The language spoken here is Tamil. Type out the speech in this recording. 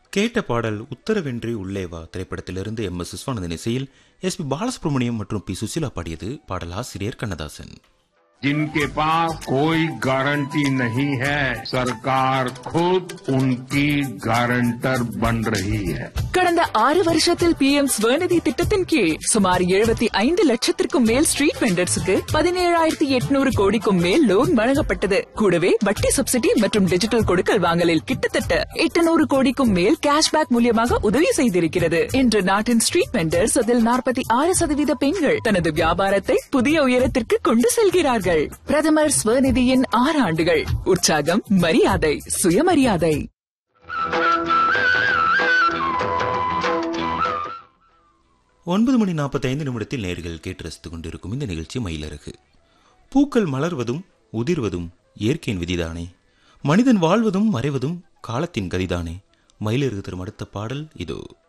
கேட்ட பாடல் உத்தரவென்றி உள்ளே வா திரைப்படத்திலிருந்து எம் எஸ் விஸ்வநாதன் இசையில் எஸ் பி பாலசுப்ரமணியம் மற்றும் பி சுசிலா பாடியது பாடல் ஆசிரியர் கண்ணதாசன் जिनके पास कोई गारंटी नहीं है सरकार खुद उनकी गारंटर बन रही है கடந்த ஆறு வருஷத்தில் பி எம் ஸ்வநிதி திட்டத்தின் கீழ் சுமார் எழுபத்தி ஐந்து லட்சத்திற்கும் மேல் ஸ்ட்ரீட் வெண்டர்ஸுக்கு பதினேழாயிரத்தி எட்நூறு கோடிக்கும் மேல் லோன் வழங்கப்பட்டது கூடவே வட்டி சப்சிடி மற்றும் டிஜிட்டல் கொடுக்கல் வாங்கலில் கிட்டத்தட்ட எட்டுநூறு கோடிக்கும் மேல் கேஷ்பேக் மூலியமாக உதவி செய்திருக்கிறது இன்று நாட்டின் ஸ்ட்ரீட் வெண்டர்ஸ் அதில் நாற்பத்தி ஆறு சதவீத பெண்கள் தனது வியாபாரத்தை புதிய உயரத்திற்கு கொண்டு செல்கிறார்கள் பிரதமர் ஸ்வநிதியின் ஆறு ஆண்டுகள் உற்சாகம் மரியாதை சுயமரியாதை ஒன்பது மணி நாற்பத்தைந்து நிமிடத்தில் நேர்கள் கேட்டு ரசித்துக் கொண்டிருக்கும் இந்த நிகழ்ச்சி மயிலரகு பூக்கள் மலர்வதும் உதிர்வதும் இயற்கையின் விதிதானே மனிதன் வாழ்வதும் மறைவதும் காலத்தின் கதிதானே மயிலரகு தரும் அடுத்த பாடல் இதோ